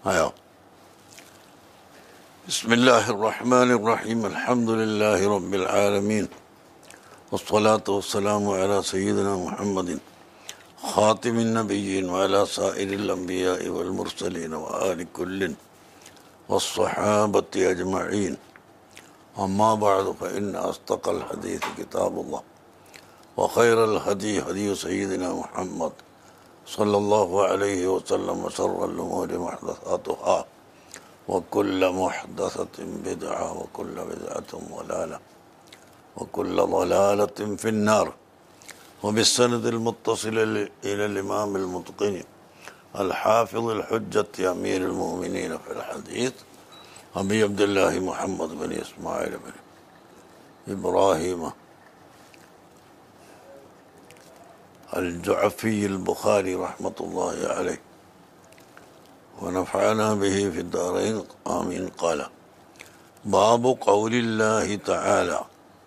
ആയോ بسم الله الرحمن الرحيم الحمد لله رب العالمين والصلاة والسلام على سيدنا محمد خاتم النبيين وعلى سائر الأنبياء والمرسلين وآل كل والصحابة أجمعين أما بعد فإن أصدق الحديث كتاب الله وخير الهدي هدي سيدنا محمد صلى الله عليه وسلم وشر الأمور محدثاتها وكل محدثة بدعة وكل بدعة ضلالة وكل ضلالة في النار وبالسند المتصل إلى الإمام المتقن الحافظ الحجة أمير المؤمنين في الحديث أبي عبد الله محمد بن إسماعيل بن إبراهيم الجعفي البخاري رحمة الله عليه ونفعنا به في الدارين آمين قال باب قول الله تعالى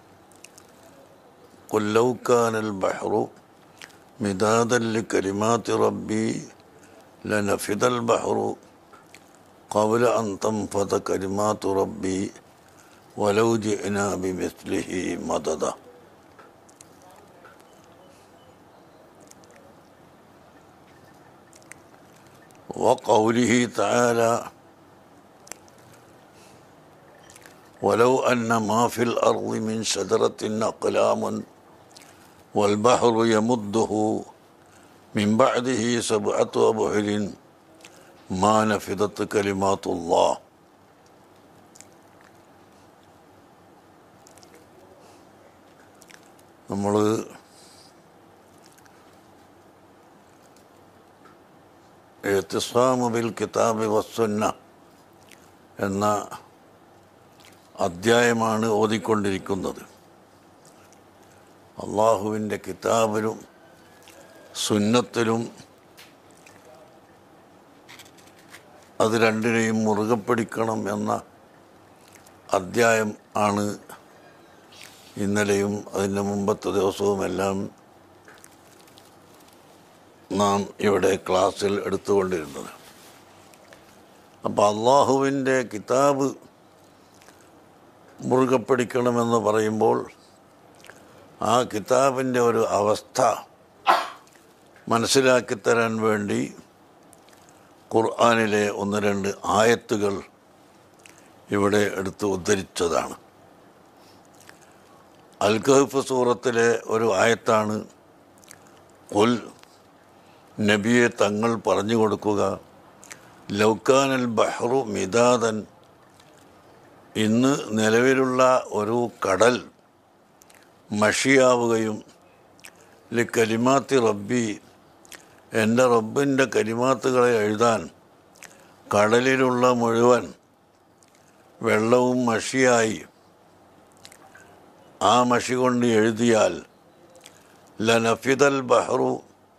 قل لو كان البحر مدادا لكلمات ربي لنفد البحر قبل أن تنفذ كلمات ربي ولو جئنا بمثله مددا وقوله تعالى ولو أن ما في الأرض من شجرة أقلام والبحر يمده من بعده سبعة أبحر ما نفذت كلمات الله നമ്മൾ എത്തിസാമു ബിൽ കിതാബി വസ്സുന്ന എന്ന അധ്യായമാണ് ഓതിക്കൊണ്ടിരിക്കുന്നത് അള്ളാഹുവിൻ്റെ കിതാബിലും സുന്നത്തിലും അത് രണ്ടിനെയും മുറുകെ പിടിക്കണം എന്ന അധ്യായം ആണ് ഇന്നലെയും അതിൻ്റെ മുമ്പത്തെ ദിവസവുമെല്ലാം നാം ഇവിടെ ക്ലാസ്സിൽ എടുത്തുകൊണ്ടിരുന്നത് അപ്പോൾ അള്ളാഹുവിൻ്റെ കിതാബ് മുറുകെ പിടിക്കണമെന്ന് പറയുമ്പോൾ ആ കിതാബിൻ്റെ ഒരു അവസ്ഥ മനസ്സിലാക്കി തരാൻ വേണ്ടി ഖുർആാനിലെ ഒന്ന് രണ്ട് ആയത്തുകൾ ഇവിടെ എടുത്ത് ഉദ്ധരിച്ചതാണ് അൽ കഹഫ് സൂറത്തിലെ ഒരു ആയത്താണ് ഉൽ നബിയെ തങ്ങൾ പറഞ്ഞു കൊടുക്കുക ലൗക്കാനൽ ബഹ്റു മിതാദൻ ഇന്ന് നിലവിലുള്ള ഒരു കടൽ മഷിയാവുകയും ലി കലിമാത്തി റബ്ബി എൻ്റെ റബ്ബിൻ്റെ കലിമാത്തുകളെ എഴുതാൻ കടലിലുള്ള മുഴുവൻ വെള്ളവും മഷിയായി ആ മഷി കൊണ്ട് എഴുതിയാൽ ലനഫിദൽ ബഹ്റു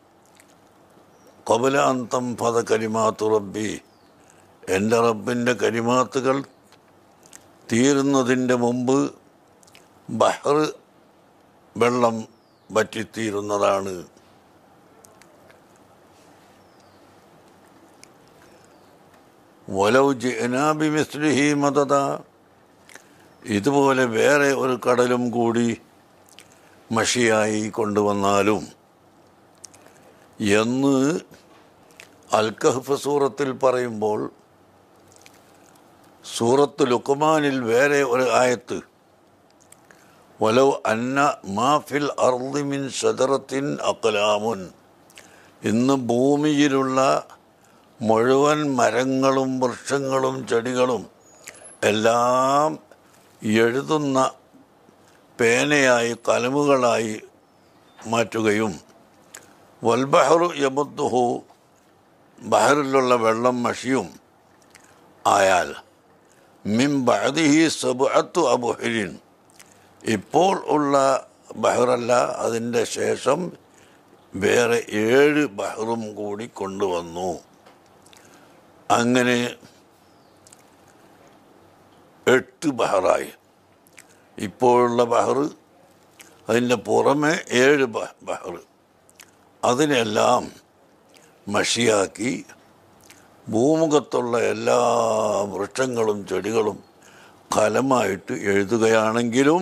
കൊബല അന്തം പദ കരിമാത്തു റബ്ബി എൻ്റെ റബ്ബിൻ്റെ കരിമാത്തുകൾ തീരുന്നതിൻ്റെ മുമ്പ് ബഹർ വെള്ളം വറ്റിത്തീരുന്നതാണ് വലൗ ജിനാബി മിസ്ലിഹി മതത ഇതുപോലെ വേറെ ഒരു കടലും കൂടി മഷിയായി കൊണ്ടുവന്നാലും എന്ന് അൽക്കഹഫ് സൂറത്തിൽ പറയുമ്പോൾ സൂറത്ത് ലുക്കുമാനിൽ വേറെ ഒരു ആയത്ത് വലൗ അന്ന മാഫിൽ അർദിമിൻ ഷജറത്തിൻ അക്കലാമുൻ ഇന്ന് ഭൂമിയിലുള്ള മുഴുവൻ മരങ്ങളും വൃക്ഷങ്ങളും ചെടികളും എല്ലാം എഴുതുന്ന പേനയായി കലമുകളായി മാറ്റുകയും വൽബഹറു യമുദ്ദുഹു ബഹറിലുള്ള വെള്ളം മഷിയും ആയാൽ മിം ബഅദിഹി സബ്അത്തു അബുഹരിൻ ഇപ്പോൾ ഉള്ള ബഹറല്ല അതിൻ്റെ ശേഷം വേറെ ഏഴ് ബഹറും കൂടി കൊണ്ടുവന്നു അങ്ങനെ എട്ട് ബഹറായി ഇപ്പോഴുള്ള ബഹർ അതിൻ്റെ പുറമെ ഏഴ് ബഹർ അതിനെല്ലാം മഷിയാക്കി ഭൂമുഖത്തുള്ള എല്ലാ വൃക്ഷങ്ങളും ചെടികളും കലമായിട്ട് എഴുതുകയാണെങ്കിലും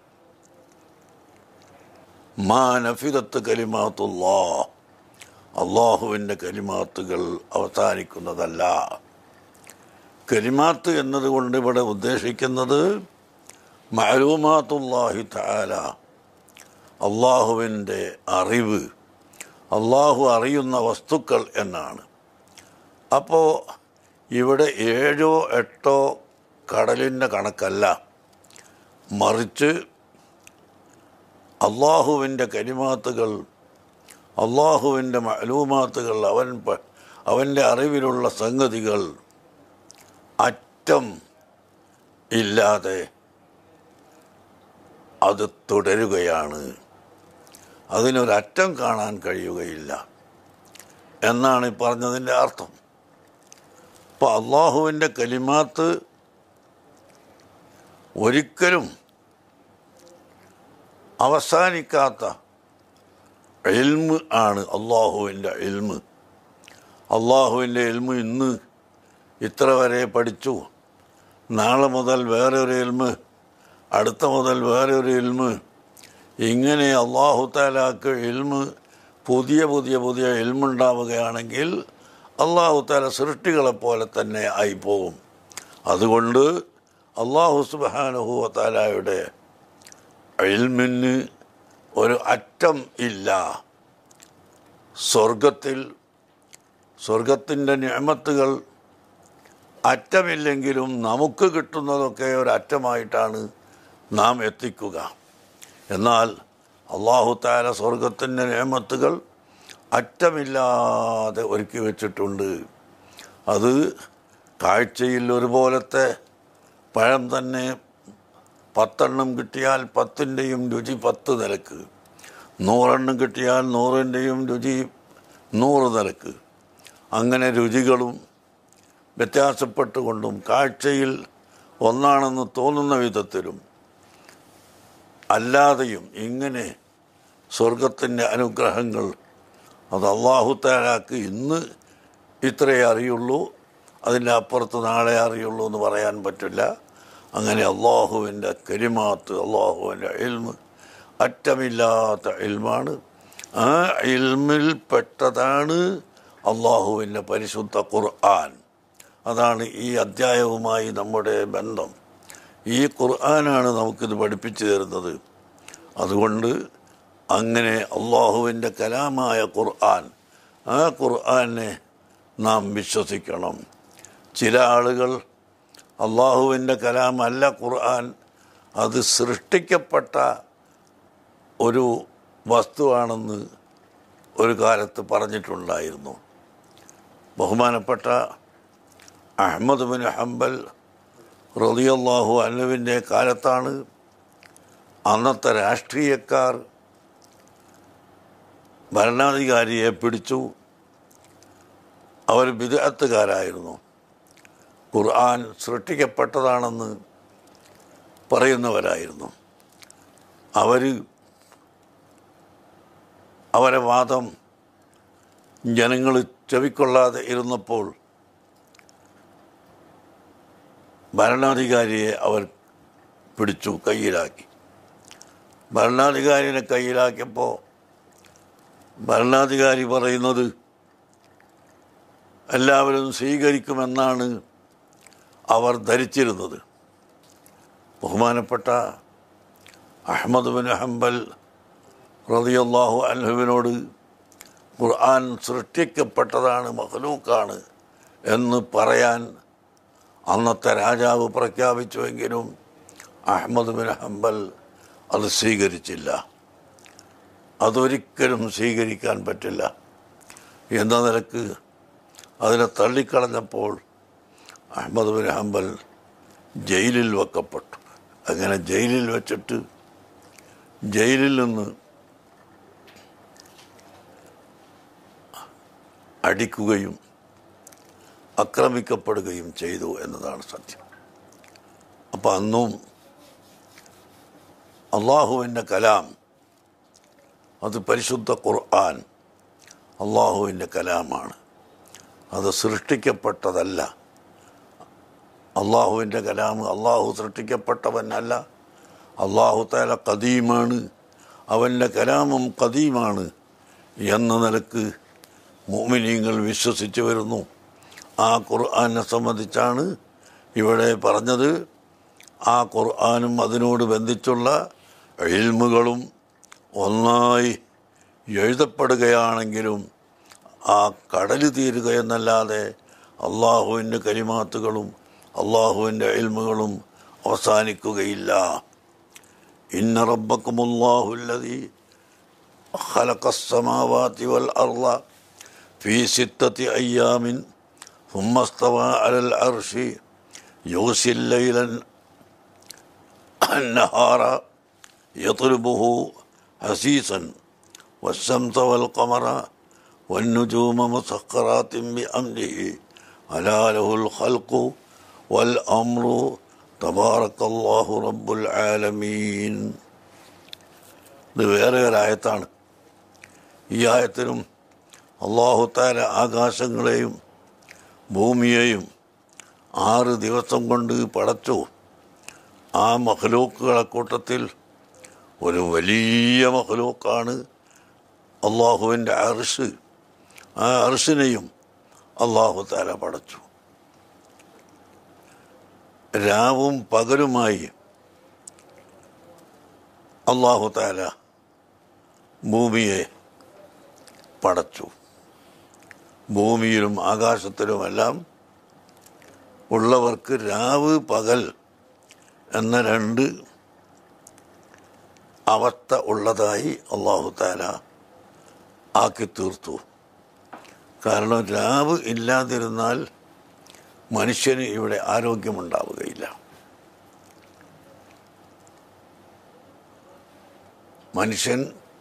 മാനഫിദത്ത് കലിമാത്തുള്ളാ അള്ളാഹുവിൻ്റെ കലിമാത്തുകൾ അവസാനിക്കുന്നതല്ല കലിമാത്ത് എന്നതുകൊണ്ട് ഇവിടെ ഉദ്ദേശിക്കുന്നത് മലൂമാത്തുല്ലാഹി താല അള്ളാഹുവിൻ്റെ അറിവ് അള്ളാഹു അറിയുന്ന വസ്തുക്കൾ എന്നാണ് അപ്പോൾ ഇവിടെ ഏഴോ എട്ടോ കടലിൻ്റെ കണക്കല്ല മറിച്ച് അള്ളാഹുവിൻ്റെ കരിമാത്തുകൾ അള്ളാഹുവിൻ്റെ മലൂമാത്തുകൾ അവൻ പ- അവൻ്റെ അറിവിലുള്ള സംഗതികൾ അറ്റം ഇല്ലാതെ അത് തുടരുകയാണ് അതിനൊരറ്റം കാണാൻ കഴിയുകയില്ല എന്നാണ് ഈ പറഞ്ഞതിൻ്റെ അർത്ഥം അപ്പോൾ അള്ളാഹുവിൻ്റെ കലിമാത്ത് ഒരിക്കലും അവസാനിക്കാത്ത എൽമ് ആണ് അള്ളാഹുവിൻ്റെ എൽമ് അള്ളാഹുവിൻ്റെ എൽമ് ഇന്ന് ഇത്ര വരെ പഠിച്ചു നാളെ മുതൽ വേറൊരു എൽമ് അടുത്ത മുതൽ വേറൊരു എൽമ് ഇങ്ങനെ അള്ളാഹു താലാക്ക് എൽമ് പുതിയ പുതിയ പുതിയ എൽമുണ്ടാവുകയാണെങ്കിൽ അള്ളാഹു താല സൃഷ്ടികളെ പോലെ തന്നെ ആയിപ്പോകും അതുകൊണ്ട് അള്ളാഹു സുബാനുഹുവ താലായുടെ എൽമിന് ഒരു അറ്റം ഇല്ല സ്വർഗത്തിൽ സ്വർഗത്തിൻ്റെ നിയമത്തുകൾ അറ്റമില്ലെങ്കിലും നമുക്ക് കിട്ടുന്നതൊക്കെ ഒരറ്റമായിട്ടാണ് നാം എത്തിക്കുക എന്നാൽ അള്ളാഹു താല സ്വർഗത്തിൻ്റെ നിയമത്തുകൾ അറ്റമില്ലാതെ ഒരുക്കി വെച്ചിട്ടുണ്ട് അത് കാഴ്ചയിൽ ഒരുപോലത്തെ പഴം തന്നെ പത്തെണ്ണം കിട്ടിയാൽ പത്തിൻ്റെയും രുചി പത്ത് നിലക്ക് നൂറെണ്ണം കിട്ടിയാൽ നൂറിൻ്റെയും രുചി നൂറ് നിലക്ക് അങ്ങനെ രുചികളും വ്യത്യാസപ്പെട്ടുകൊണ്ടും കാഴ്ചയിൽ ഒന്നാണെന്ന് തോന്നുന്ന വിധത്തിലും അല്ലാതെയും ഇങ്ങനെ സ്വർഗത്തിൻ്റെ അനുഗ്രഹങ്ങൾ അത് അള്ളാഹുത്താലാക്ക് ഇന്ന് ഇത്രയേ അറിയുള്ളൂ അതിൻ്റെ അപ്പുറത്ത് നാളെ അറിയുള്ളൂ എന്ന് പറയാൻ പറ്റില്ല അങ്ങനെ അള്ളാഹുവിൻ്റെ കരിമാത്ത് അള്ളാഹുവിൻ്റെ ഇൽമ് അറ്റമില്ലാത്ത ഇൽമാണ് ആ ഇൽമിൽ പെട്ടതാണ് അള്ളാഹുവിൻ്റെ പരിശുദ്ധ ഖുർആൻ അതാണ് ഈ അധ്യായവുമായി നമ്മുടെ ബന്ധം ഈ ഖുർആനാണ് നമുക്കിത് പഠിപ്പിച്ചു തരുന്നത് അതുകൊണ്ട് അങ്ങനെ അള്ളാഹുവിൻ്റെ കലാമായ ഖുർആൻ ആ ഖുർആനെ നാം വിശ്വസിക്കണം ചില ആളുകൾ അള്ളാഹുവിൻ്റെ കലാമല്ല ഖുർആൻ അത് സൃഷ്ടിക്കപ്പെട്ട ഒരു വസ്തുവാണെന്ന് ഒരു കാലത്ത് പറഞ്ഞിട്ടുണ്ടായിരുന്നു ബഹുമാനപ്പെട്ട അഹമ്മദ് ബിൻ ഹംബൽ റളിയല്ലാഹു അന്നുവിൻ്റെ കാലത്താണ് അന്നത്തെ രാഷ്ട്രീയക്കാർ ഭരണാധികാരിയെ പിടിച്ചു അവർ വിദഗ്ധക്കാരായിരുന്നു ഖുർആൻ സൃഷ്ടിക്കപ്പെട്ടതാണെന്ന് പറയുന്നവരായിരുന്നു അവർ അവരെ വാദം ജനങ്ങൾ ചെവിക്കൊള്ളാതെ ഇരുന്നപ്പോൾ ഭരണാധികാരിയെ അവർ പിടിച്ചു കയ്യിലാക്കി ഭരണാധികാരിനെ കയ്യിലാക്കിയപ്പോൾ ഭരണാധികാരി പറയുന്നത് എല്ലാവരും സ്വീകരിക്കുമെന്നാണ് അവർ ധരിച്ചിരുന്നത് ബഹുമാനപ്പെട്ട അഹമ്മദ് ബിൻ ഹംബൽ റളിയല്ലാഹു അൻഹുവിനോട് ഖുർആൻ സൃഷ്ടിക്കപ്പെട്ടതാണ് മഹലൂക്കാണ് എന്ന് പറയാൻ അന്നത്തെ രാജാവ് പ്രഖ്യാപിച്ചുവെങ്കിലും അഹമ്മദ് ബിൻ ഹംബൽ അത് സ്വീകരിച്ചില്ല അതൊരിക്കലും സ്വീകരിക്കാൻ പറ്റില്ല എന്ന നിലക്ക് അതിനെ തള്ളിക്കളഞ്ഞപ്പോൾ അഹമ്മദ് ബിൻ ഹംബൽ ജയിലിൽ വെക്കപ്പെട്ടു അങ്ങനെ ജയിലിൽ വെച്ചിട്ട് ജയിലിൽ നിന്ന് അടിക്കുകയും ആക്രമിക്കപ്പെടുകയും ചെയ്തു എന്നതാണ് സത്യം അപ്പം അന്നും അള്ളാഹുവിൻ്റെ കലാം അത് പരിശുദ്ധ ഖുർആൻ അള്ളാഹുവിൻ്റെ കലാമാണ് അത് സൃഷ്ടിക്കപ്പെട്ടതല്ല അള്ളാഹുവിൻ്റെ കലാമ് അള്ളാഹു സൃഷ്ടിക്കപ്പെട്ടവനല്ല അള്ളാഹു താല കദീമാണ് അവൻ്റെ കലാമും കദീമാണ് എന്ന നിലക്ക് മോമിനിയങ്ങൾ വിശ്വസിച്ച് വരുന്നു ആ ഖുർആനെ സംബന്ധിച്ചാണ് ഇവിടെ പറഞ്ഞത് ആ ഖുർആനും അതിനോട് ബന്ധിച്ചുള്ള എൽമുകളും ഒന്നായി എഴുതപ്പെടുകയാണെങ്കിലും ആ കടൽ തീരുക എന്നല്ലാതെ അള്ളാഹുവിൻ്റെ കരിമാത്തുകളും അള്ളാഹുവിൻ്റെ എൽമുകളും അവസാനിക്കുകയില്ല ഇന്ന റബ്ബക്കുമുല്ലാഹുല്ലതി خلق السماوات والأرض في ستة أيام ثم استوى على العرش يغشي الليل النهار يطلبه حسيسا والشمس والقمر والنجوم مسخرات بأمره ألا له الخلق والأمر تبارك الله رب العالمين ഇത് വേറെ ഒരായത്താണ് ഈ ആയത്തിനും അള്ളാഹുത്താര ആകാശങ്ങളെയും ഭൂമിയെയും ആറ് ദിവസം കൊണ്ട് പടച്ചു ആ മഹലൂക്കുകളെ കൂട്ടത്തിൽ ഒരു വലിയ മഹലൂക്കാണ് അള്ളാഹുവിൻ്റെ അർഷ് ആ അർഷിനെയും അള്ളാഹു താല പടച്ചു രാവും പകലുമായി അള്ളാഹു താല ഭൂമിയെ പടച്ചു ഭൂമിയിലും ആകാശത്തിലുമെല്ലാം ഉള്ളവർക്ക് രാവ് പകൽ എന്ന രണ്ട് അവസ്ഥ ഉള്ളതായി അള്ളാഹു താല ആക്കി തീർത്തു കാരണം രാവ് ഇല്ലാതിരുന്നാൽ മനുഷ്യന് ഇവിടെ ആരോഗ്യമുണ്ടാവുകയില്ല മനുഷ്യൻ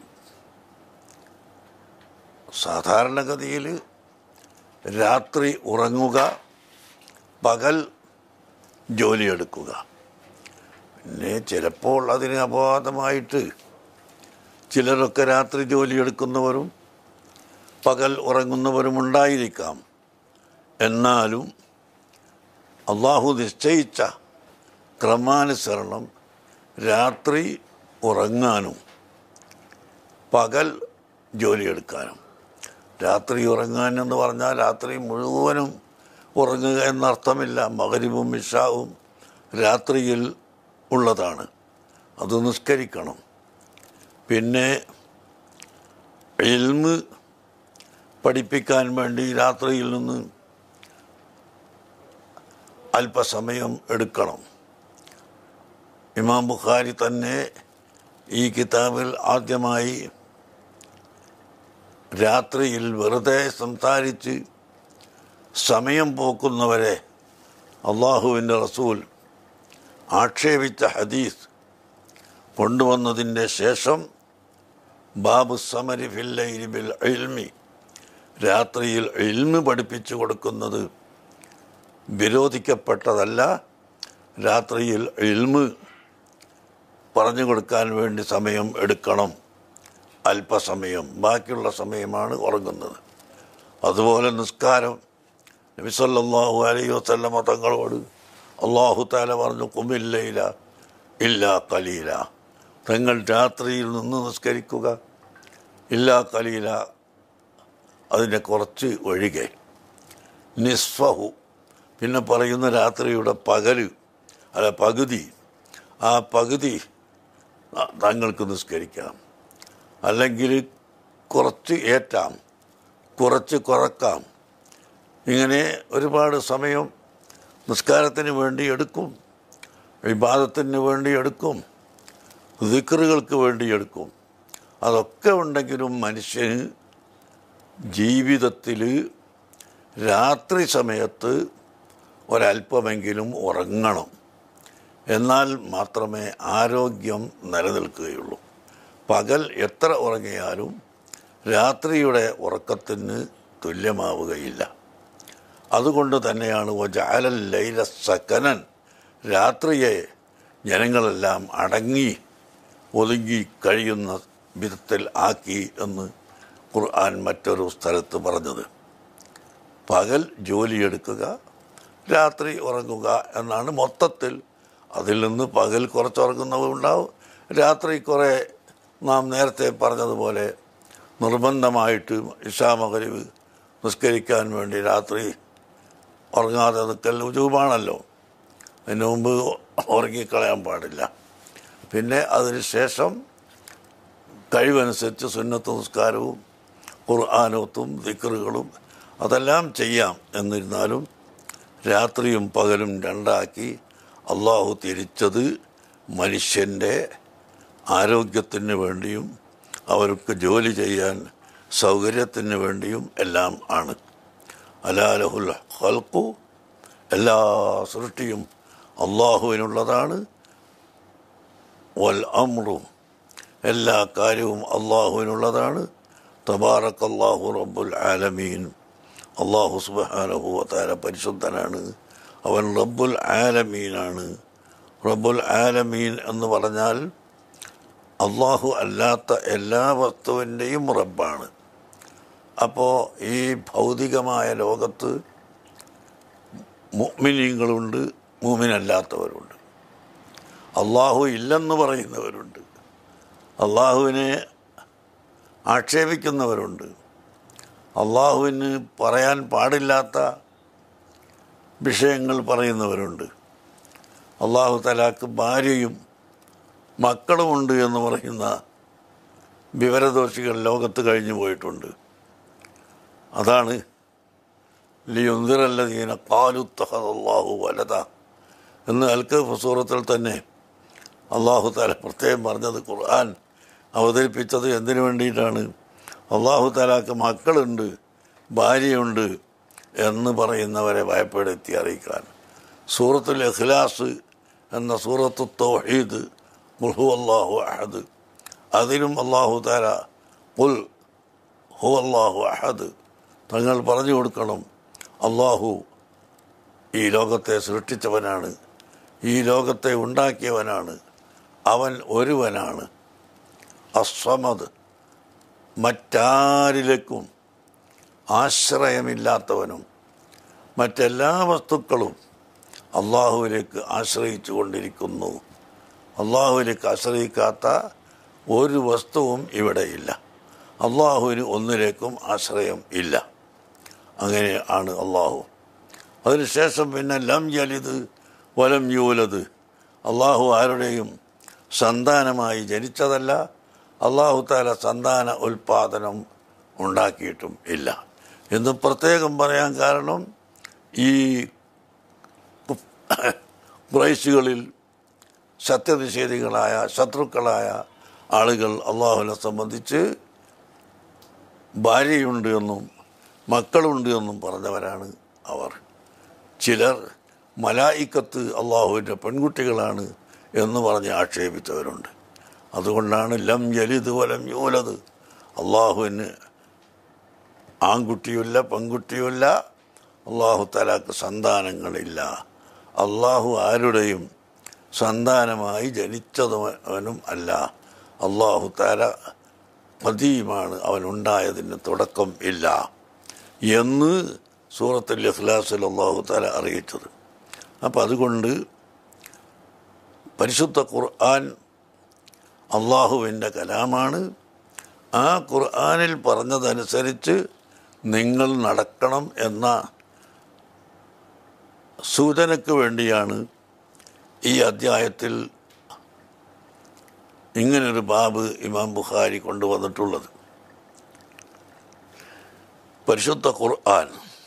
സാധാരണഗതിയിൽ രാത്രി ഉറങ്ങുക പകൽ ജോലിയെടുക്കുക പിന്നെ ചിലപ്പോൾ അതിന് അപവാദമായിട്ട് ചിലരൊക്കെ രാത്രി ജോലിയെടുക്കുന്നവരും പകൽ ഉറങ്ങുന്നവരും ഉണ്ടായിരിക്കാം എന്നാലും അള്ളാഹു നിശ്ചയിച്ച ക്രമാനുസരണം രാത്രി ഉറങ്ങാനും പകൽ ജോലിയെടുക്കാനും രാത്രി ഉറങ്ങാൻ എന്ന് പറഞ്ഞാൽ രാത്രി മുഴുവനും ഉറങ്ങുക എന്നർത്ഥമില്ല മകരിവും മിഷാവും രാത്രിയിൽ ഉള്ളതാണ് അത് നിസ്കരിക്കണം പിന്നെ എൽമ് പഠിപ്പിക്കാൻ വേണ്ടി രാത്രിയിൽ നിന്ന് അല്പസമയം എടുക്കണം ഇമാം ബുഖാരി തന്നെ ഈ കിതാബിൽ ആദ്യമായി രാത്രിയിൽ വെറുതെ സംസാരിച്ച് സമയം പോക്കുന്നവരെ അള്ളാഹുവിൻ്റെ റസൂൽ ആക്ഷേപിച്ച ഹദീസ് കൊണ്ടുവന്നതിൻ്റെ ശേഷം ബാബു സമരി ഫില്ലൈരി ബിൽ ഇൽമി രാത്രിയിൽ ഇൽമ് പഠിപ്പിച്ചു കൊടുക്കുന്നത് വിരോധിക്കപ്പെട്ടതല്ല രാത്രിയിൽ ഇൽമ് പറഞ്ഞു കൊടുക്കാൻ വേണ്ടി സമയം എടുക്കണം അല്പസമയം ബാക്കിയുള്ള സമയമാണ് ഉറങ്ങുന്നത് അതുപോലെ നിസ്കാരം നബിസല്ലാഹു അലൈഹി വസല്ലമ തങ്ങളോട് അള്ളാഹു താല പറഞ്ഞു കുമില്ലയില ഇല്ല കലീല തങ്ങൾ രാത്രിയിൽ നിന്ന് നിസ്കരിക്കുക ഇല്ല കലീല അതിനെ കുറച്ച് ഒഴികെ നിസ്ഫഹു പിന്നെ പറയുന്ന രാത്രിയുടെ പകല് അല്ല പകുതി ആ പകുതി തങ്ങൾക്ക് നിസ്കരിക്കാം അല്ലെങ്കിൽ കുറച്ച് ഏറ്റാം കുറച്ച് കുറക്കാം ഇങ്ങനെ ഒരുപാട് സമയം നിസ്കാരത്തിന് വേണ്ടി എടുക്കും വിവാദത്തിന് വേണ്ടി എടുക്കും ദിക്കറുകൾക്ക് വേണ്ടി എടുക്കും അതൊക്കെ ഉണ്ടെങ്കിലും മനുഷ്യന് ജീവിതത്തിൽ രാത്രി സമയത്ത് ഒരല്പമെങ്കിലും ഉറങ്ങണം എന്നാൽ മാത്രമേ ആരോഗ്യം നിലനിൽക്കുകയുള്ളൂ പകൽ എത്ര ഉറങ്ങിയാലും രാത്രിയുടെ ഉറക്കത്തിന് തുല്യമാവുകയില്ല അതുകൊണ്ട് തന്നെയാണ് ജാലൽ ലൈല സക്കനൻ രാത്രിയെ ജനങ്ങളെല്ലാം അടങ്ങി ഒതുങ്ങി കഴിയുന്ന വിധത്തിൽ ആക്കി എന്ന് ഖുർആൻ മറ്റൊരു സ്ഥലത്ത് പറഞ്ഞത് പകൽ ജോലിയെടുക്കുക രാത്രി ഉറങ്ങുക എന്നാണ് മൊത്തത്തിൽ അതിൽ നിന്ന് പകൽ കുറച്ചുറങ്ങുന്നവരുണ്ടാവും രാത്രി കുറേ നാം നേരത്തെ പറഞ്ഞതുപോലെ നിർബന്ധമായിട്ട് ഇഷാമകരിവ് നിസ്കരിക്കാൻ വേണ്ടി രാത്രി ഉറങ്ങാതെ നിൽക്കൽ ഉജൂബാണല്ലോ അതിന് മുമ്പ് ഉറങ്ങിക്കളയാൻ പാടില്ല പിന്നെ അതിന് ശേഷം കഴിവനുസരിച്ച് സുന്നത്ത് നിസ്കാരവും ഖുർആാനത്തും ദിക്കറുകളും അതെല്ലാം ചെയ്യാം എന്നിരുന്നാലും രാത്രിയും പകലും രണ്ടാക്കി അള്ളാഹു തിരിച്ചത് മനുഷ്യൻ്റെ ആരോഗ്യത്തിന് വേണ്ടിയും അവർക്ക് ജോലി ചെയ്യാൻ സൗകര്യത്തിന് വേണ്ടിയും എല്ലാം ആണ് അലാലഹുൽ ഹൽക്കു എല്ലാ സൃഷ്ടിയും അള്ളാഹുവിനുള്ളതാണ് വൽ അമ്രും എല്ലാ കാര്യവും അള്ളാഹുവിനുള്ളതാണ് തബാറക് അള്ളാഹു റബ്ബുൽ ആലമീൻ അള്ളാഹു സുബാനഹുവത്താര പരിശുദ്ധനാണ് അവൻ റബ്ബുൽ ആലമീനാണ് റബ്ബുൽ ആലമീൻ എന്ന് പറഞ്ഞാൽ അള്ളാഹു അല്ലാത്ത എല്ലാ വസ്തുവിൻ്റെയും റബ്ബാണ് അപ്പോൾ ഈ ഭൗതികമായ ലോകത്ത് മുഅ്മിനീങ്ങളുണ്ട് മുഅ്മിനല്ലാത്തവരുണ്ട് അള്ളാഹു ഇല്ലെന്ന് പറയുന്നവരുണ്ട് അള്ളാഹുവിനെ ആക്ഷേപിക്കുന്നവരുണ്ട് അള്ളാഹുവിന് പറയാൻ പാടില്ലാത്ത വിഷയങ്ങൾ പറയുന്നവരുണ്ട് അള്ളാഹു തലാക്ക് ഭാര്യയും മക്കളുമുണ്ട് എന്ന് പറയുന്ന വിവരദോഷികൾ ലോകത്ത് കഴിഞ്ഞു പോയിട്ടുണ്ട് അതാണ് ലിയുന്തിറല്ലതീന കാലുത്തഹദാഹു വലത എന്ന് അൽക്ക് സൂറത്തിൽ തന്നെ അള്ളാഹു താല പ്രത്യേകം പറഞ്ഞത് ഖുർആൻ അവതരിപ്പിച്ചത് എന്തിനു വേണ്ടിയിട്ടാണ് അള്ളാഹു താലാക്ക് മക്കളുണ്ട് ഭാര്യയുണ്ട് എന്ന് പറയുന്നവരെ ഭയപ്പെടുത്തി അറിയിക്കാൻ സൂറത്തുൽ ഇഖ്ലാസ് എന്ന സൂറത്തു തൗഹീദ് മുഹു അള്ളാഹു അഹദ് അതിലും അള്ളാഹു താല പുൽ ഹു അള്ളാഹു അഹദ് തങ്ങൾ പറഞ്ഞു കൊടുക്കണം അള്ളാഹു ഈ ലോകത്തെ സൃഷ്ടിച്ചവനാണ് ഈ ലോകത്തെ ഉണ്ടാക്കിയവനാണ് അവൻ ഒരുവനാണ് അസ്വമത് മറ്റാരിലേക്കും ആശ്രയമില്ലാത്തവനും മറ്റെല്ലാ വസ്തുക്കളും അള്ളാഹുവിലേക്ക് ആശ്രയിച്ചു കൊണ്ടിരിക്കുന്നു അള്ളാഹുവിലേക്ക് ആശ്രയിക്കാത്ത ഒരു വസ്തുവും ഇവിടെയില്ല അള്ളാഹുവിന് ഒന്നിലേക്കും ആശ്രയം ഇല്ല അങ്ങനെ ആണ് അള്ളാഹു അതിനുശേഷം പിന്നെ ലം യലിത് വലം യൂലത് അള്ളാഹു ആരുടെയും സന്താനമായി ജനിച്ചതല്ല അള്ളാഹു താല സന്താന ഉൽപാദനം ഉണ്ടാക്കിയിട്ടും ഇല്ല എന്ന് പ്രത്യേകം പറയാൻ കാരണം ഈ ഖുറൈശികളിൽ സത്യനിഷേധികളായ ശത്രുക്കളായ ആളുകൾ അള്ളാഹുവിനെ സംബന്ധിച്ച് ഭാര്യയുണ്ട് എന്നും മക്കളുണ്ട് എന്നും പറഞ്ഞവരാണ് അവർ ചിലർ മലായിക്കത്ത് അള്ളാഹുവിൻ്റെ പെൺകുട്ടികളാണ് എന്ന് പറഞ്ഞ് ആക്ഷേപിച്ചവരുണ്ട് അതുകൊണ്ടാണ് ലം യലിത് വലം യൂലത് അള്ളാഹുവിന് ആൺകുട്ടിയുമില്ല പെൺകുട്ടിയുമില്ല അള്ളാഹു തലാക്ക് സന്താനങ്ങളില്ല അള്ളാഹു ആരുടെയും സന്താനമായി ജനിച്ചതുവനും അല്ല അള്ളാഹു താല പതിയുമാണ് അവനുണ്ടായതിന് തുടക്കം ഇല്ല എന്ന് സൂറത്തുൽ ഇഖ്ലാസിൽ അള്ളാഹു താല അറിയിച്ചത് അപ്പം അതുകൊണ്ട് പരിശുദ്ധ ഖുർആൻ അള്ളാഹുവിൻ്റെ കലാമാണ് ആ ഖുർആനിൽ പറഞ്ഞതനുസരിച്ച് നിങ്ങൾ നടക്കണം എന്ന സൂചനയ്ക്ക് വേണ്ടിയാണ് ഈ അദ്ധ്യായത്തിൽ ഇങ്ങനൊരു ബാബ് ഇമാം ബുഖാരി കൊണ്ടുവന്നിട്ടുള്ളത് പരിശുദ്ധ ഖുർആൻ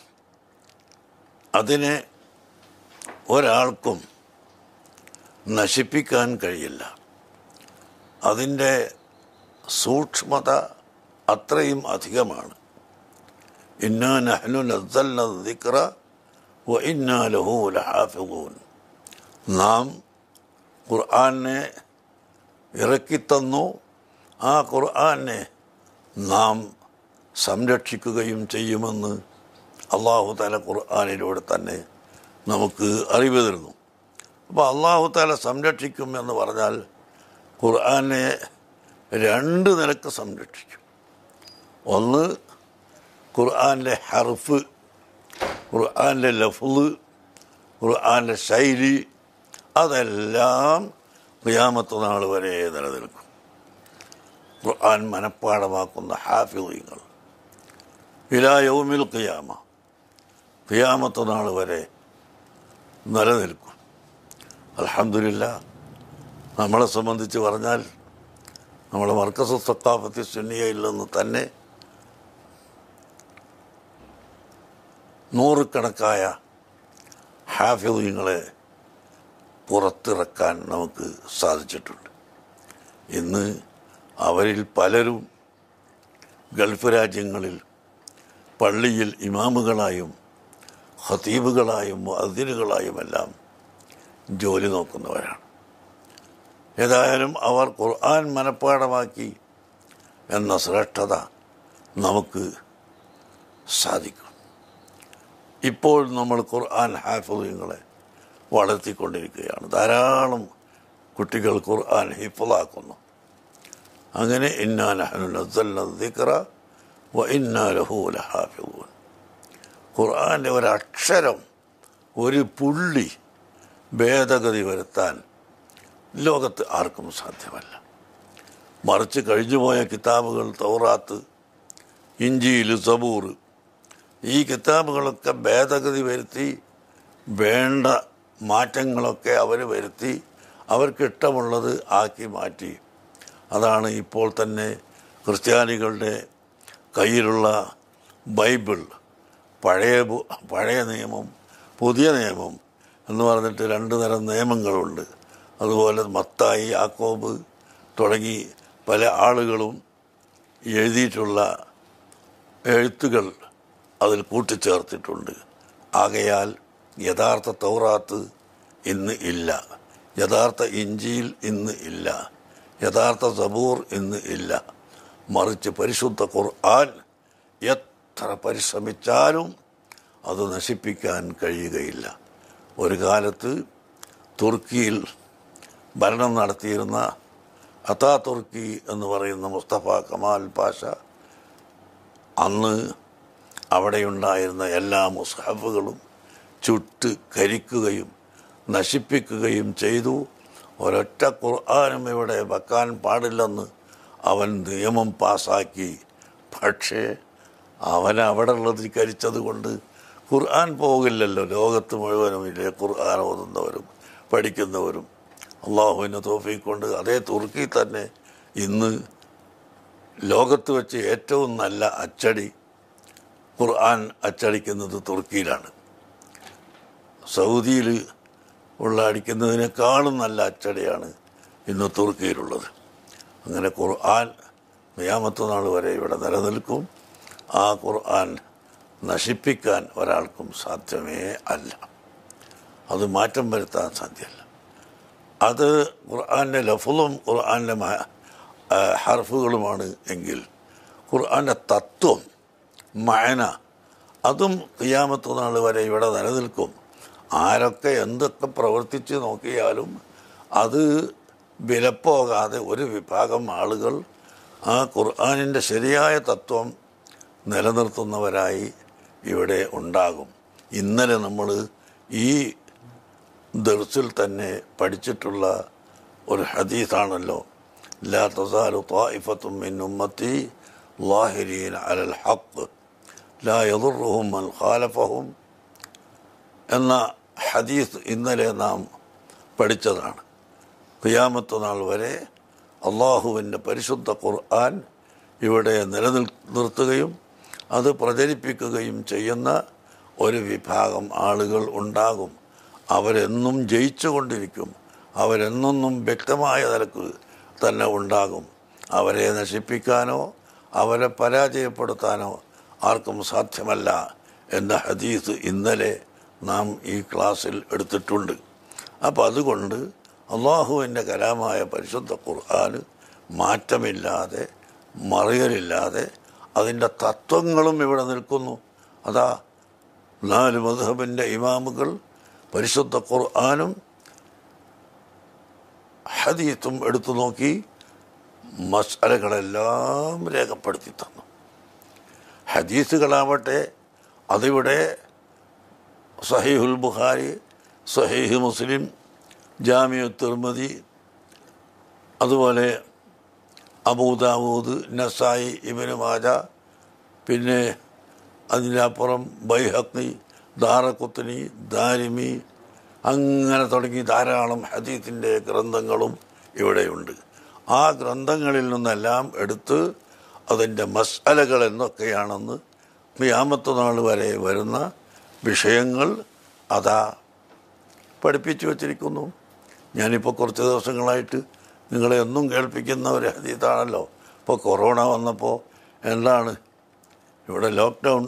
അതിനെ ഒരാൾക്കും നശിപ്പിക്കാൻ കഴിയില്ല അതിൻ്റെ സൂക്ഷ്മത അത്രയും അധികമാണ് ഇന്നാ നഹ്നു നസ്സൽന ദിക്റ വ ഇന്നാ ലഹു ലഹാഫിദൂൻ നാം ഖുർആനെ ഇറക്കിത്തന്നു ആ ഖുർആനെ നാം സംരക്ഷിക്കുകയും ചെയ്യുമെന്ന് അള്ളാഹു താല ഖുർആാനിലൂടെ തന്നെ നമുക്ക് അറിവ് തരുന്നു അപ്പോൾ അള്ളാഹു താല സംരക്ഷിക്കും എന്ന് പറഞ്ഞാൽ ഖുർആനെ രണ്ട് നിലക്ക് സംരക്ഷിക്കും ഒന്ന് ഖുർആനിലെ ഹർഫ് ഖുർആൻ്റെ ലഫ്ല് ഖുർആൻ്റെ ശൈലി അതെല്ലാം ഖിയാമത്ത് നാൾ വരെ നിലനിൽക്കും ഖുർആൻ മനഃപ്പാടമാക്കുന്ന ഹാഫിളീങ്ങൾ ഇലാ യൗമിൽ ഖിയാമ ഖിയാമത്ത് നാൾ വരെ നിലനിൽക്കും അലഹമില്ല നമ്മളെ സംബന്ധിച്ച് പറഞ്ഞാൽ നമ്മുടെ മർക്കസ് സത്താഫത്തി സുന്നിയയിൽ നിന്ന് തന്നെ നൂറുകണക്കായ ഹാഫിളീങ്ങളെ പുറത്തിറക്കാൻ നമുക്ക് സാധിച്ചിട്ടുണ്ട് ഇന്ന് അവരിൽ പലരും ഗൾഫ് രാജ്യങ്ങളിൽ പള്ളിയിൽ ഇമാമുകളായും ഖതീബുകളായും അതിരുകളായുമെല്ലാം ജോലി നോക്കുന്നവരാണ് ഏതായാലും അവർ ഖുർആൻ മനഃപ്പാടമാക്കി എന്ന ശ്രേഷ്ഠത നമുക്ക് സാധിക്കും ഇപ്പോൾ നമ്മൾ ഖുർആൻ ഹാഫിളീങ്ങളെ വളർത്തിക്കൊണ്ടിരിക്കുകയാണ് ധാരാളം കുട്ടികൾ ഖുർആൻ ഹിഫലാക്കുന്നു അങ്ങനെ ഇന്നാനഹനുദ്ദിക്ര വ ഇന്നാലഹൂല ഹാഫിളൂൻ ഖുർആൻ്റെ ഒരക്ഷരം ഒരു പുള്ളി ഭേദഗതി വരുത്താൻ ലോകത്ത് ആർക്കും സാധ്യമല്ല മറിച്ച് കഴിഞ്ഞുപോയ കിതാബുകൾ തൗറാത്ത് ഇഞ്ചിയിൽ സബൂർ ഈ കിതാബുകളൊക്കെ ഭേദഗതി വരുത്തി വേണ്ട മാറ്റങ്ങളൊക്കെ അവർ വരുത്തി അവർക്ക് ഇഷ്ടമുള്ളത് ആക്കി മാറ്റി അതാണ് ഇപ്പോൾ തന്നെ ക്രിസ്ത്യാനികളുടെ കയ്യിലുള്ള ബൈബിൾ പഴയ ബു- പഴയ നിയമം പുതിയ നിയമം എന്ന് പറഞ്ഞിട്ട് രണ്ട് തരം നിയമങ്ങളുണ്ട് അതുപോലെ മത്തായി യാക്കോബ് തുടങ്ങി പല ആളുകളും എഴുതിയിട്ടുള്ള എഴുത്തുകൾ അതിൽ കൂട്ടിച്ചേർത്തിട്ടുണ്ട് ആകയാൽ യഥാർത്ഥ തൗറാത്ത് ഇന്ന് ഇല്ല യഥാർത്ഥ ഇഞ്ചിയിൽ ഇന്ന് ഇല്ല യഥാർത്ഥ സബൂർ ഇന്ന് ഇല്ല മറിച്ച് പരിശുദ്ധ ഖുർആൻ എത്ര പരിശ്രമിച്ചാലും അത് നശിപ്പിക്കാൻ കഴിയുകയില്ല ഒരു കാലത്ത് തുർക്കിയിൽ ഭരണം നടത്തിയിരുന്ന അതാ തുർക്കി എന്ന് പറയുന്ന മുസ്തഫ കമാൽ പാഷ അന്ന് അവിടെയുണ്ടായിരുന്ന എല്ലാ മുസ്ഹഫുകളും ചുട്ട് കരിക്കുകയും നശിപ്പിക്കുകയും ചെയ്തു ഒരൊറ്റ ഖുർആാനും ഇവിടെ വെക്കാൻ പാടില്ലെന്ന് അവൻ നിയമം പാസാക്കി പക്ഷേ അവൻ അവിടെ ഉള്ളത് കരിച്ചത് കൊണ്ട് ഖുർആൻ പോകില്ലല്ലോ ലോകത്ത് മുഴുവനും ഇല്ലേ ഖുർആൻ ഓതുന്നവരും പഠിക്കുന്നവരും അള്ളാഹുവിനെ തോഫിക്കൊണ്ട് അതേ തുർക്കി തന്നെ ഇന്ന് ലോകത്ത് വെച്ച് ഏറ്റവും നല്ല അച്ചടി ഖുർആൻ അച്ചടിക്കുന്നത് തുർക്കിയിലാണ് സൗദിയിൽ ഉള്ള അടിക്കുന്നതിനേക്കാളും നല്ല അച്ചടിയാണ് ഇന്ന് തുർക്കിയിലുള്ളത് അങ്ങനെ ഖുർആൻ നിയാമത്ത് നാൾ വരെ ഇവിടെ നിലനിൽക്കും ആ ഖുർആൻ നശിപ്പിക്കാൻ ഒരാൾക്കും സാധ്യമേ അല്ല അത് മാറ്റം വരുത്താൻ സാധ്യമല്ല അത് ഖുർആൻ്റെ ലഫുലും ഖുർആൻ്റെ മ- ആ, ഹർഫുകളുമാണ് എങ്കിൽ ഖുർആൻ്റെ തത്വം മയന അതും ഖിയാമത്ത് നാൾ വരെ ഇവിടെ നിലനിൽക്കും ആരൊക്കെ എന്തൊക്കെ പ്രവർത്തിച്ച് നോക്കിയാലും അത് വിലപ്പോകാതെ ഒരു വിഭാഗം ആളുകൾ ആ ഖുർആാനിൻ്റെ ശരിയായ തത്വം നിലനിർത്തുന്നവരായി ഇവിടെ ഉണ്ടാകും ഇന്നലെ നമ്മൾ ഈ ദർസിൽ തന്നെ പഠിച്ചിട്ടുള്ള ഒരു ഹദീസാണല്ലോ ലാ തസാലു طائفة من أمتي ظاهرين على الحق لا يضرهم من خالفهم എന്ന ഹദീസ് ഇന്നലെ നാം പഠിച്ചതാണ് ഖിയാമത്ത് നാൾ വരെ അള്ളാഹുവിൻ്റെ പരിശുദ്ധ ഖുർആൻ ഇവിടെ നിലനിൽ നിർത്തുകയും അത് പ്രചരിപ്പിക്കുകയും ചെയ്യുന്ന ഒരു വിഭാഗം ആളുകൾ ഉണ്ടാകും അവരെന്നും ജയിച്ചുകൊണ്ടിരിക്കും അവരെന്നൊന്നും വ്യക്തമായ നിലക്ക് തന്നെ ഉണ്ടാകും അവരെ നശിപ്പിക്കാനോ അവരെ പരാജയപ്പെടുത്താനോ ആർക്കും സാധ്യമല്ല എന്ന ഹദീസ് ഇന്നലെ നാം ഈ ക്ലാസ്സിൽ എടുത്തിട്ടുണ്ട് അപ്പം അതുകൊണ്ട് അള്ളാഹുവിൻ്റെ കലാമായ പരിശുദ്ധ ഖുർആൻ മാറ്റമില്ലാതെ മറിയലില്ലാതെ അതിൻ്റെ തത്വങ്ങളും ഇവിടെ നിൽക്കുന്നു അതാ നാല് മധുഹബിൻ്റെ ഇമാമുകൾ പരിശുദ്ധ ഖുർആാനും ഹദീത്തും എടുത്തു നോക്കി മസാലകളെല്ലാം രേഖപ്പെടുത്തി തന്നു ഹദീസുകളാവട്ടെ അതിവിടെ സഹീഹുൽ ബുഖാരി സഹീഹ് മുസ്ലിം ജാമിയു തിർമതി അതുപോലെ അബൂദാവൂദ് നസായി ഇബിന് മാജ പിന്നെ അതിനപ്പുറം ബൈഹക്കി ദാറക്കുത്തനി ദാരിമി അങ്ങനെ തുടങ്ങി ധാരാളം ഹദീത്തിൻ്റെ ഗ്രന്ഥങ്ങളും ഇവിടെയുണ്ട് ആ ഗ്രന്ഥങ്ങളിൽ നിന്നെല്ലാം എടുത്ത് അതിൻ്റെ മസാലകൾ എന്നൊക്കെയാണെന്ന് ഖിയാമത്ത് നാൾ വരെ വരുന്ന വിഷയങ്ങൾ അതാ പഠിപ്പിച്ചു വച്ചിരിക്കുന്നു ഞാനിപ്പോൾ കുറച്ച് ദിവസങ്ങളായിട്ട് നിങ്ങളെ എന്നും കേൾപ്പിക്കുന്ന ഒരു ഹദീത്താണല്ലോ ഇപ്പോൾ കൊറോണ വന്നപ്പോൾ എന്താണ് ഇവിടെ ലോക്ക്ഡൗൺ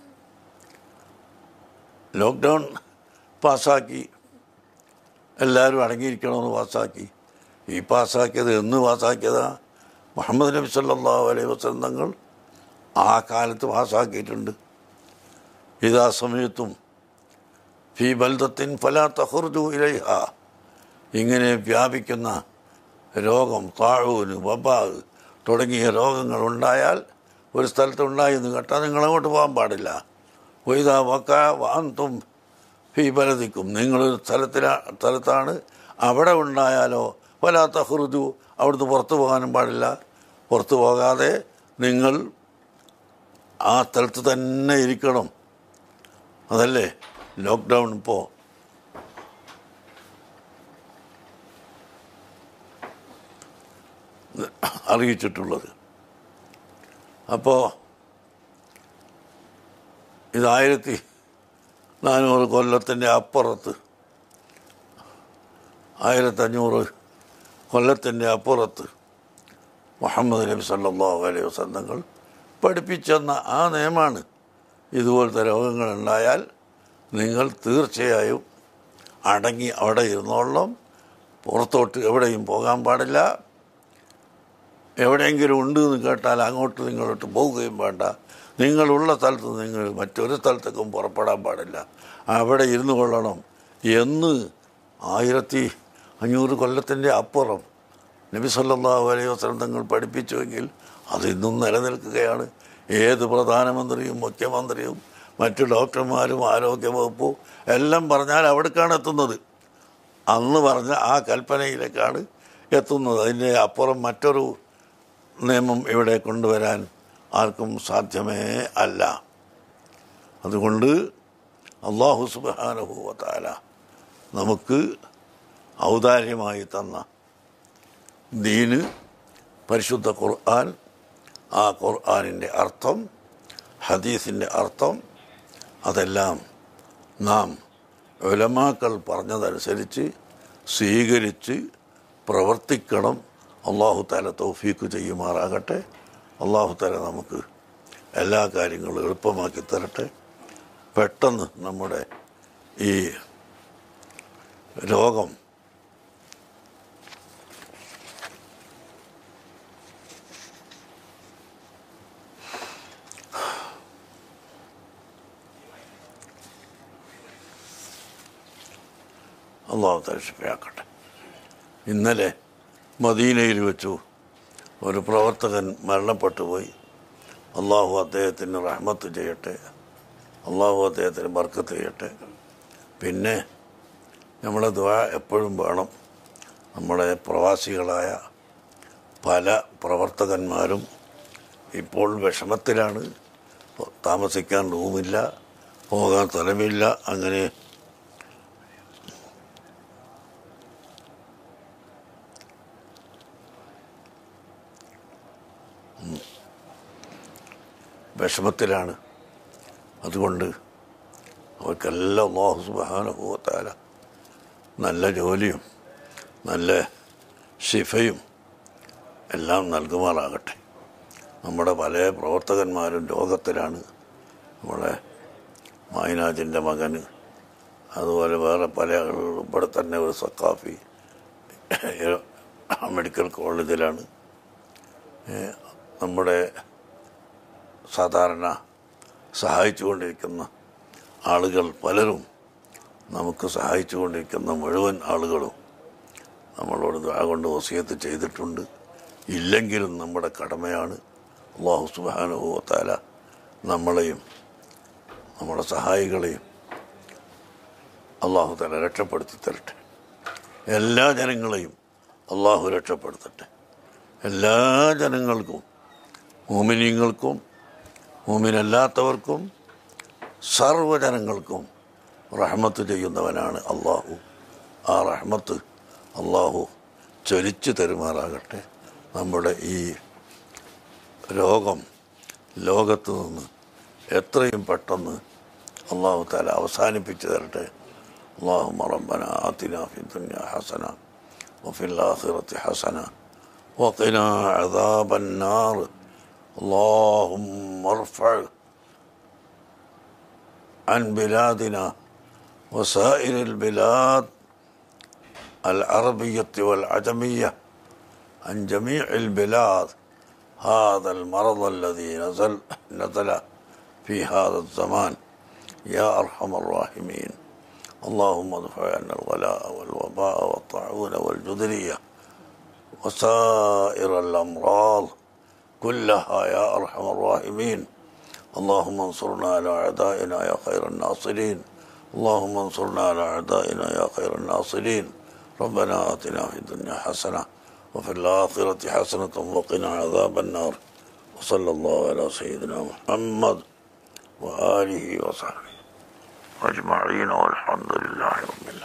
ലോക്ക്ഡൗൺ പാസ്സാക്കി എല്ലാവരും അടങ്ങിയിരിക്കണമെന്ന് പാസ്സാക്കി ഈ പാസ്സാക്കിയത് എന്ന് പാസ്സാക്കിയതാ മുഹമ്മദ് നബി സല്ലല്ലാഹു അലൈഹി വസല്ലം തങ്ങൾ ആ കാലത്ത് പാസ്സാക്കിയിട്ടുണ്ട് ഇതാ സമയത്തും ഫി ബൽദത്തിൻ ഫലാ തഹുർജു ഇലൈഹ ഇങ്ങനെ വ്യാപിക്കുന്ന രോഗം താഴൂന് വബാഗ് തുടങ്ങിയ രോഗങ്ങൾ ഉണ്ടായാൽ ഒരു സ്ഥലത്ത് ഉണ്ടായി എന്ന് കേട്ടാൽ നിങ്ങൾ അങ്ങോട്ട് പോകാൻ പാടില്ല വൈദ വക്ക വാന്തും ഫി ബലതിക്കും നിങ്ങളൊരു സ്ഥലത്തിലാ സ്ഥലത്താണ് അവിടെ ഉണ്ടായാലോ വലാത്ത ഹുറുജു അവിടുന്ന് പുറത്തു പോകാനും പാടില്ല പുറത്തു പോകാതെ നിങ്ങൾ ആ സ്ഥലത്ത് തന്നെ ഇരിക്കണം അതല്ലേ ലോക്ക്ഡൗൺ ഇപ്പോൾ അറിയിച്ചിട്ടുള്ളത് അപ്പോൾ ഇതായിരത്തി നാനൂറ് കൊല്ലത്തിൻ്റെ അപ്പുറത്ത് ആയിരത്തഞ്ഞൂറ് കൊല്ലത്തിൻ്റെ അപ്പുറത്ത് മുഹമ്മദ് നബി സല്ലല്ലാഹു അലൈഹി വസല്ലങ്ങൾ പഠിപ്പിച്ചെന്ന ആ നിയമമാണ് ഇതുപോലത്തെ രോഗങ്ങളുണ്ടായാൽ നിങ്ങൾ തീർച്ചയായും അടങ്ങി അവിടെ ഇരുന്നോളം പുറത്തോട്ട് എവിടെയും പോകാൻ പാടില്ല എവിടെയെങ്കിലും ഉണ്ട് എന്ന് കേട്ടാൽ അങ്ങോട്ട് നിങ്ങളോട്ട് പോവുകയും വേണ്ട നിങ്ങളുള്ള സ്ഥലത്ത് നിങ്ങൾ മറ്റൊരു സ്ഥലത്തേക്കും പുറപ്പെടാൻ പാടില്ല അവിടെ ഇരുന്ന് കൊള്ളണം എന്ന് ആയിരത്തി അഞ്ഞൂറ് കൊല്ലത്തിൻ്റെ അപ്പുറം നബി സല്ലല്ലാഹു അലൈഹി വസല്ലം തങ്ങൾ പഠിപ്പിച്ചുവെങ്കിൽ അത് ഇന്നും നിലനിൽക്കുകയാണ് ഏത് പ്രധാനമന്ത്രിയും മുഖ്യമന്ത്രിയും മറ്റു ഡോക്ടർമാരും ആരോഗ്യ വകുപ്പും എല്ലാം പറഞ്ഞാൽ അവിടേക്കാണ് എത്തുന്നത് അന്ന് പറഞ്ഞ ആ കൽപ്പനയിലേക്കാണ് എത്തുന്നത് അതിൻ്റെ അപ്പുറം മറ്റൊരു നിയമം ഇവിടെ കൊണ്ടുവരാൻ ആർക്കും സാധ്യമേ അല്ല അതുകൊണ്ട് അള്ളാഹു സുബാനുഭൂവത്താല നമുക്ക് ഔദാര്യമായി തന്ന ദീന് പരിശുദ്ധ ഖുർആൻ ആ ഖുർആനിൻ്റെ അർത്ഥം ഹദീസിൻ്റെ അർത്ഥം അതെല്ലാം നാം ഉലമാക്കൾ പറഞ്ഞതനുസരിച്ച് സ്വീകരിച്ച് പ്രവർത്തിക്കണം അള്ളാഹു താല തൗഫീക്ക് ചെയ്യുമാറാകട്ടെ അള്ളാഹു താല നമുക്ക് എല്ലാ കാര്യങ്ങളും എളുപ്പമാക്കി തരട്ടെ പെട്ടെന്ന് നമ്മുടെ ഈ രോഗം അള്ളാഹു തരശിപ്പയാക്കട്ടെ ഇന്നലെ മദീനയിൽ വെച്ചു ഒരു പ്രവർത്തകൻ മരണപ്പെട്ടു പോയി അള്ളാഹു അദ്ദേഹത്തിന് റഹ്മത്ത് ചെയ്യട്ടെ അള്ളാഹു അദ്ദേഹത്തിന് ബർക്കത്ത് ചെയ്യട്ടെ പിന്നെ നമ്മളെ ദ്വാ എപ്പോഴും വേണം നമ്മുടെ പ്രവാസികളായ പല പ്രവർത്തകന്മാരും ഇപ്പോൾ വിഷമത്തിലാണ് താമസിക്കാൻ റൂമില്ല പോകാൻ സ്ഥലമില്ല അങ്ങനെ വിഷമത്തിലാണ് അതുകൊണ്ട് അവർക്കെല്ലാം അള്ളാഹു സുബാനുഭവത്താല നല്ല ജോലിയും നല്ല ശിഫയും എല്ലാം നൽകുമാറാകട്ടെ നമ്മുടെ പല പ്രവർത്തകന്മാരും രോഗത്തിലാണ് നമ്മുടെ മായനാജിൻ്റെ മകന് അതുപോലെ വേറെ പല ആളുകളും ഇവിടെ തന്നെ ഒരു സക്കാഫി മെഡിക്കൽ കോളേജിലാണ് ഏ, നമ്മുടെ സാധാരണ സഹായിച്ചുകൊണ്ടിരിക്കുന്ന ആളുകൾ പലരും നമുക്ക് സഹായിച്ചുകൊണ്ടിരിക്കുന്ന മുഴുവൻ ആളുകളും നമ്മളോട് ദുആ കൊണ്ട് വസിയത്ത് ചെയ്തിട്ടുണ്ട് ഇല്ലെങ്കിലും നമ്മുടെ കടമയാണ് അള്ളാഹു സുബാനുഭവത്താല നമ്മളെയും നമ്മുടെ സഹായികളെയും അള്ളാഹു തല രക്ഷപ്പെടുത്തി തരട്ടെ എല്ലാ ജനങ്ങളെയും അള്ളാഹു രക്ഷപ്പെടുത്തട്ടെ എല്ലാ ജനങ്ങൾക്കും മോമിനിയങ്ങൾക്കും മോമിനല്ലാത്തവർക്കും സർവ്വജനങ്ങൾക്കും റഹ്മത്ത് ചെയ്യുന്നവനാണ് അള്ളാഹു ആ റഹ്മത്ത് അള്ളാഹു ചൊരിച്ചു തരുമാറാകട്ടെ നമ്മുടെ ഈ രോഗം ലോകത്ത് നിന്ന് എത്രയും പെട്ടെന്ന് അള്ളാഹു താല അവസാനിപ്പിച്ചു തരട്ടെ അള്ളാഹു റബ്ബന ആതിന ഫി ദുനിയ ഹസന وفي الآخرة حسنة وقنا عذاب النار اللهم ارفع عن بلادنا وسائر البلاد العربية والعجمية عن جميع البلاد هذا المرض الذي نزل نزل في هذا الزمان يا أرحم الراحمين اللهم ادفع عنا الغلاء والوباء والطاعون والجدرية وسائر الأمراض كلها يا أرحم الراحمين اللهم انصرنا على أعدائنا يا خير الناصرين اللهم انصرنا على أعدائنا يا خير الناصرين ربنا آتنا في الدنيا حسنة وفي الآخرة حسنة وقنا عذاب النار وصلى الله على سيدنا محمد وآله وصحبه أجمعين والحمد لله رب العالمين